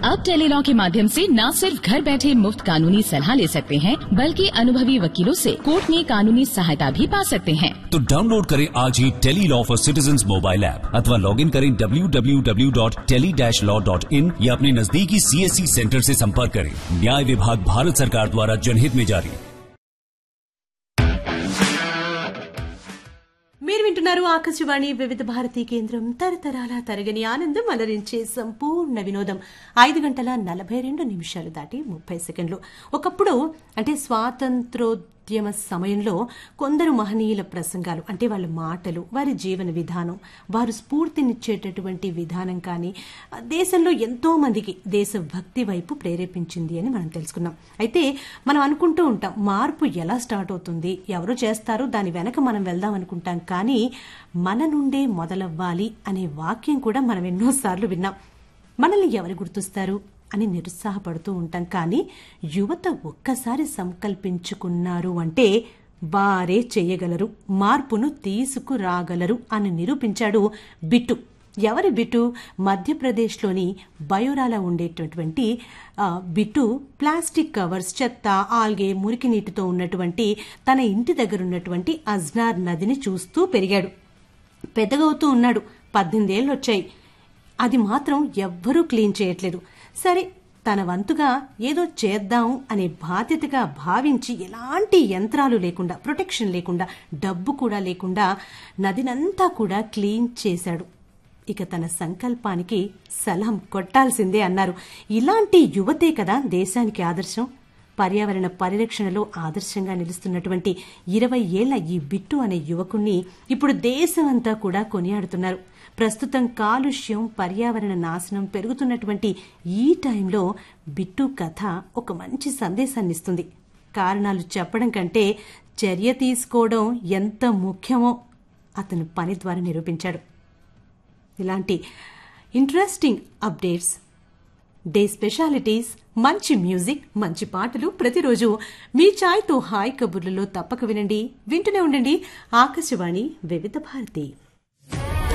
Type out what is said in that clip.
अब टेलीलॉ के माध्यम से न सिर्फ घर बैठे मुफ्त कानूनी सलाह ले सकते हैं बल्कि अनुभवी वकीलों से कोर्ट में कानूनी सहायता भी पा सकते हैं तो डाउनलोड करें आज ही tele law for citizen mobile app अथवा लॉग इन करें www.tele-law.in या अपने नजदीकी सीएससी सेंटर से संपर्क करें न्याय विभाग भारत सरकार द्वारा जनहित में जारी మీరు వింటున్నారు ఆకాశవాణి వివిధ భారతి కేంద్రం తరతరాల తరగని ఆనందం అలరించే సంపూర్ణ వినోదం ఐదు గంటల నలభై రెండు నిమిషాలు దాటి ముప్పై సెకండ్లు ఒకప్పుడు అంటే స్వాతంత్రోద్యమ సమయంలో కొందరు మహనీయుల ప్రసంగాలు అంటే వాళ్ళ మాటలు వారి జీవన విధానం వారు స్ఫూర్తినిచ్చేటటువంటి విధానం కానీ దేశంలో ఎంతో మందికి దేశభక్తి వైపు ప్రేరేపించింది అని మనం తెలుసుకున్నాం అయితే మనం అనుకుంటూ ఉంటాం మార్పు ఎలా స్టార్ట్ అవుతుంది ఎవరు చేస్తారు దాని వెనక మనం వెళ్దాం అనుకుంటాం కానీ మన నుండే మొదలవ్వాలి అనే వాక్యం కూడా మనం ఎన్నోసార్లు విన్నాం మనల్ని ఎవరు గుర్తుస్తారు అని నిరుత్సాహపడుతూ ఉంటాం కానీ యువత ఒక్కసారి సంకల్పించుకున్నారు అంటే వారే చేయగలరు మార్పును తీసుకురాగలరు అని నిరూపించాడు బిట్టు ఎవరి బిట్టు మధ్యప్రదేశ్లోని బయోరాల ఉండేటటువంటి ఆ, బిట్టు ప్లాస్టిక్ కవర్స్ చెత్త ఆల్గే మురికి నీటితో ఉన్నటువంటి తన ఇంటి దగ్గర ఉన్నటువంటి అజ్నార్ నదిని చూస్తూ పెరిగాడు పెద్దగవుతూ ఉన్నాడు పద్దెనిమిదేళ్ళు వచ్చాయి అది మాత్రం ఎవ్వరూ క్లీన్ చేయట్లేదు సరే తన వంతుగా ఏదో చేద్దాం అనే బాధ్యతగా భావించి ఎలాంటి యంత్రాలు లేకుండా ప్రొటెక్షన్ లేకుండా డబ్బు కూడా లేకుండా నదినంతా కూడా క్లీన్ చేశాడు ఇక తన సంకల్పానికి సలాం కొట్టాల్సిందే అన్నారు ఇలాంటి యువతే కదా దేశానికి ఆదర్శం పర్యావరణ పరిరక్షణలో ఆదర్శంగా నిలుస్తున్నటువంటి ఇరవై ఏళ్ల ఈ బిట్టు అనే యువకుణ్ణి ఇప్పుడు దేశమంతా కూడా కొనియాడుతున్నారు ప్రస్తుతం కాలుష్యం పర్యావరణ నాశనం పెరుగుతున్నటువంటి ఈ టైంలో బిట్టు కథ ఒక మంచి సందేశాన్ని ఇస్తుంది కారణాలు చెప్పడం కంటే చర్య తీసుకోవడం ఎంత ముఖ్యమో అతను పని ద్వారా నిరూపించాడు ఇలాంటి ఇంట్రెస్టింగ్ అప్డేట్స్ డే స్పెషాలిటీస్ మంచి మ్యూజిక్ మంచి పాటలు ప్రతిరోజు మీ ఛాయ్తో హాయ్ కబుర్లలో తప్పక వినండి వింటూనే ఉండండి ఆకాశవాణి వివిధ భారతి